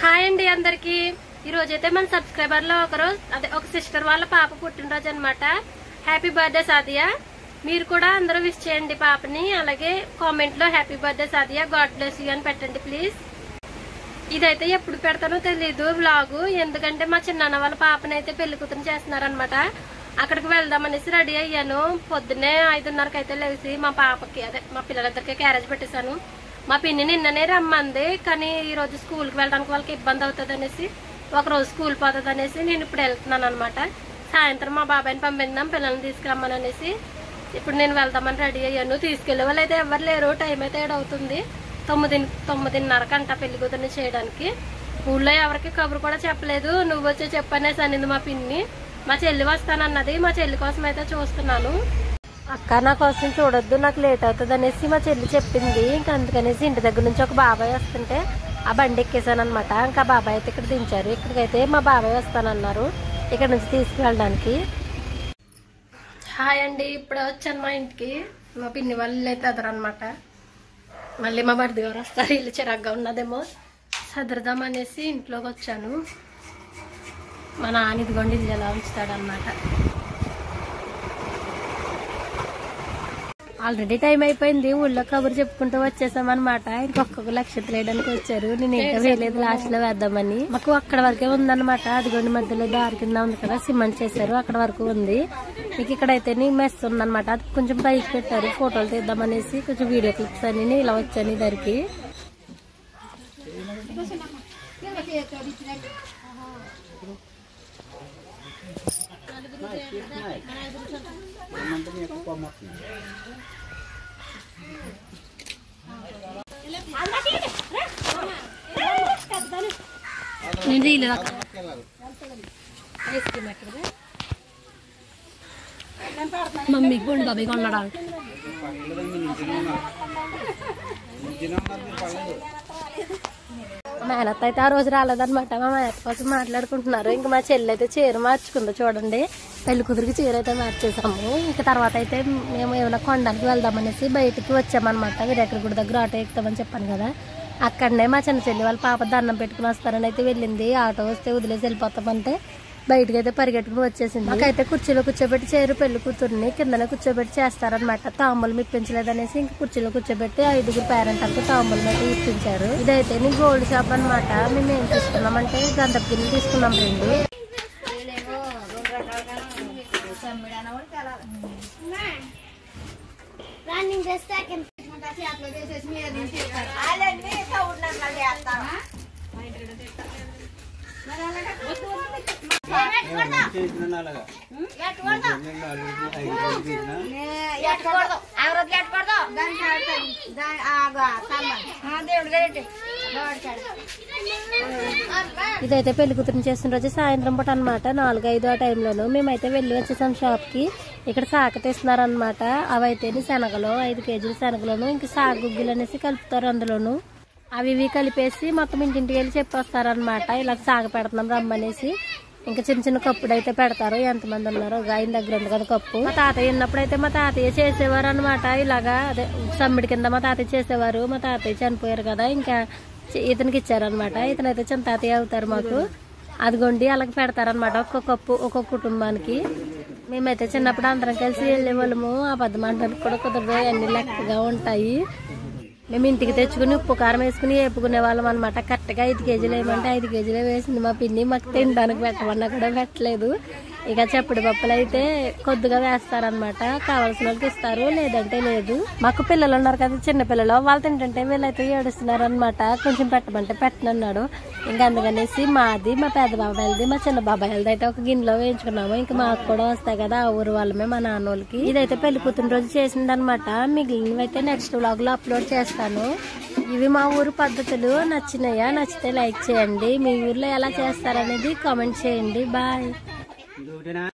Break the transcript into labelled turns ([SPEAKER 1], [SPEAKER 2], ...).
[SPEAKER 1] hi అండి అందరికి ఈ రోజు అయితే మన సబ్స్క్రైబర్ లో ఒకరు అదే ఒక సిస్టర్ వాళ్ళ పాప పుట్టినరోజు అనమాట హ్యాపీ బర్త్డే సాదియా మీరు కూడా అందరూ విష్ చేయండి పాపని అలాగే కామెంట్ లో happy birthday Sadia God bless you అని పెట్టండి ప్లీజ్ ఇదైతే ఎప్పుడు పెడతానో తెలీదు వ్లాగు ఎందుకంటే మా చిన్నాన్న వాళ్ళ పాపనైతే పెళ్లి కూతురు చేస్తున్నారనమాట అక్కడికి వెళ్దామనేసి రెడీ అయ్యాను పొద్దున్నే ఐదున్నరకి అయితే లేచి మా పాపకి అదే మా పిల్లలిద్దరికి క్యారేజ్ పెట్టేశాను మా పిన్ని నిన్ననే రమ్మంది కానీ ఈ రోజు స్కూల్కి వెళ్ళడానికి వాళ్ళకి ఇబ్బంది అవుతుంది అనేసి ఒక రోజు స్కూల్ పోతుంది అనేసి నేను ఇప్పుడు వెళ్తున్నాను అనమాట సాయంత్రం మా బాబాయ్ని పంపిందాం పిల్లల్ని తీసుకురమ్మని అనేసి ఇప్పుడు నేను వెళ్దామని రెడీ అయ్యాను తీసుకెళ్లే వాళ్ళు అయితే ఎవరు లేరు టైం అయితే ఏడు అవుతుంది తొమ్మిది తొమ్మిదిన్నర కంట పెళ్లి కూతుర్ని చేయడానికి ఊళ్ళో ఎవరికి కబురు కూడా చెప్పలేదు నువ్వు వచ్చి చెప్పనేసి అనింది మా పిన్ని మా చెల్లి వస్తానన్నది మా చెల్లి కోసం అయితే చూస్తున్నాను అక్క నా కోసం చూడొద్దు నాకు లేట్ అవుతుంది అనేసి మా చెల్లి చెప్పింది ఇంకా అందుకనేసి ఇంటి దగ్గర నుంచి ఒక బాబాయ్ వస్తుంటే ఆ బండి ఎక్కేసాను అనమాట ఇంకా బాబాయ్ అయితే ఇక్కడ దించారు ఇక్కడికైతే మా బాబాయ్ వస్తానన్నారు ఇక్కడ నుంచి తీసుకువెళ్ళడానికి హాయ్ అండి ఇప్పుడు వచ్చాను మా ఇంటికి మా పిన్ని వాళ్ళు అయితే అదరనమాట మళ్ళీ మా బర్ది గారు వస్తారు ఇల్లు చిరాగ్గా ఉన్నదేమో సదరదాం అనేసి ఇంట్లోకి వచ్చాను మా నాన్న ఇదిగోండి ఇల్లు ఎలా ఉంచుతాడనమాట ఆల్రెడీ టైం అయిపోయింది ఊళ్ళో కబురు చెప్పుకుంటూ వచ్చేసామన్నమాట ఇంకొక నక్షత్రం వేయడానికి వచ్చారు నేను ఇంకా వేయలేదు లాస్ట్ లో వేద్దామని మాకు అక్కడ వరకే ఉందన్నమాట అదిగోండి మధ్యలో దారి కింద ఉంది కదా సిమెంట్ చేశారు అక్కడ వరకు ఉంది మీకు ఇక్కడైతే మెస్ ఉందన్నమాట అది కొంచెం పైకి పెట్టారు ఫోటోలు తీద్దామనేసి కొంచెం వీడియో క్లిప్స్ అని ఇలా వచ్చాను ఇద్దరికి నేను తీయలేదు అక్క ఐస్ క్రీమ్ ఎక్కడది మమ్మీకి పోండి బాబాయ్ కొన్నాడు మేనత్ అయితే ఆ రోజు రాలేదన్నమాట మా మేనత్ కోసం మాట్లాడుకుంటున్నారు ఇంకా మా చెల్లి అయితే చీర మార్చుకుందో చూడండి పెళ్లి కుదిరికి చీర అయితే మార్చేసాము ఇంకా తర్వాత అయితే మేము ఏమైనా కొండకి వెళ్దామనేసి బయటికి వచ్చామన్నమాట విరాకరి గుడి దగ్గర ఆటో ఎక్కుతామని చెప్పాను కదా అక్కడనే మా చిన్న చెల్లి వాళ్ళ పాప దండం పెట్టుకుని వస్తారని అయితే వెళ్ళింది ఆటో వస్తే వదిలేసి వెళ్ళిపోతామంటే బయటకి అయితే పరిగెట్టుకుని వచ్చేసింది నాకైతే కుర్చీలో కూర్చోబెట్టి చేరు పెళ్లి కూతుర్ని కిందనే కూర్చోబెట్టి చేస్తారనమాట తాంబూలం ఇప్పించలేదనేసి ఇంక కుర్చీలో కూర్చోబెట్టి ఐదుగురు పేరెంట్ అంతా తాంబూలం అయితే ఇప్పించారు ఇదైతే నీ గోల్డ్ షాప్ అనమాట మేము ఏం తీసుకున్నామంటే గంధపు గిన్నె తీసుకున్నాం రెండు
[SPEAKER 2] రన్నింగ్ చేస్తే
[SPEAKER 1] ఇదైతే పెళ్లి కూతురుని చేసిన రోజు సాయంత్రం పూట అనమాట నాలుగు ఐదు ఆ టైంలోను మేమైతే వెళ్ళి వచ్చేసాం షాప్ కి ఇక్కడ సాక తీస్తున్నారనమాట అవైతే శనగలు ఐదు కేజీలు శనగలను ఇంక సాగుగ్గిలు అనేసి కలుపుతారు అందులోను అవి ఇవి కలిపేసి మొత్తం ఇంటింటికి వెళ్ళి చెప్పొస్తారనమాట ఇలా సాగ పెడుతున్నాం రమ్మనేసి ఇంకా చిన్న చిన్న కప్పుడు అయితే పెడతారు ఎంతమంది ఉన్నారు ఒక ఆయన దగ్గర ఉంది కదా కప్పు మా తాతయ్య ఉన్నప్పుడు అయితే మా తాతయ్య చేసేవారు అనమాట ఇలాగా అదే సమ్మిడి కింద మా తాతయ్య చేసేవారు మా తాతయ్య చనిపోయారు కదా ఇంకా చి- ఇతనికి ఇచ్చారనమాట ఇతను అయితే చిన్న తాతయ్య అవుతారు మాకు అదిగోండి అలాగ పెడతారనమాట ఒక్కొక్క కప్పు ఒక్కొక్క కుటుంబానికి మేమైతే చిన్నప్పుడు అందరం కలిసి వెళ్ళే వాళ్ళము అబద్ధం అంటానికి కూడా కుదరదు అన్ని లెక్కగా ఉంటాయి మేము ఇంటికి తెచ్చుకుని ఉప్పు కారం వేసుకుని వేపుకునే వాళ్ళం అనమాట కరెక్ట్గా ఐదు కేజీలు వేయమంటే ఐదు కేజీలే వేసింది మా పిన్ని మాకు తినడానికి పెట్టమన్నా కూడా పెట్టలేదు ఇక చెప్పుడు పప్పులు అయితే కొద్దిగా వేస్తారనమాట కావాల్సిన వాళ్ళకి ఇస్తారు లేదంటే లేదు మాకు పిల్లలు ఉన్నారు కదా చిన్న పిల్లలు వాళ్ళు తింటుంటే వీళ్ళైతే ఏడుస్తున్నారు అనమాట కొంచెం పెట్టమంటే పెట్టనన్నాడు ఇంకా అందుకనేసి మాది మా పెద్ద బాబాయిలది మా చిన్న బాబాయిలది అయితే ఒక గిన్నెలో వేయించుకున్నాము ఇంకా మాకు కూడా వస్తాయి కదా ఆ ఊరు వాళ్ళమే మా నాన్న వాళ్ళకి ఇదైతే పెళ్లి కూతురు రోజు చేసిందనమాట మిగిలినవి అయితే నెక్స్ట్ వ్లాగ్ లో అప్లోడ్ చేస్తాను ఇవి మా ఊరు పద్ధతులు నచ్చినాయా నచ్చితే లైక్ చేయండి మీ ఊర్లో ఎలా చేస్తారనేది కామెంట్ చేయండి బాయ్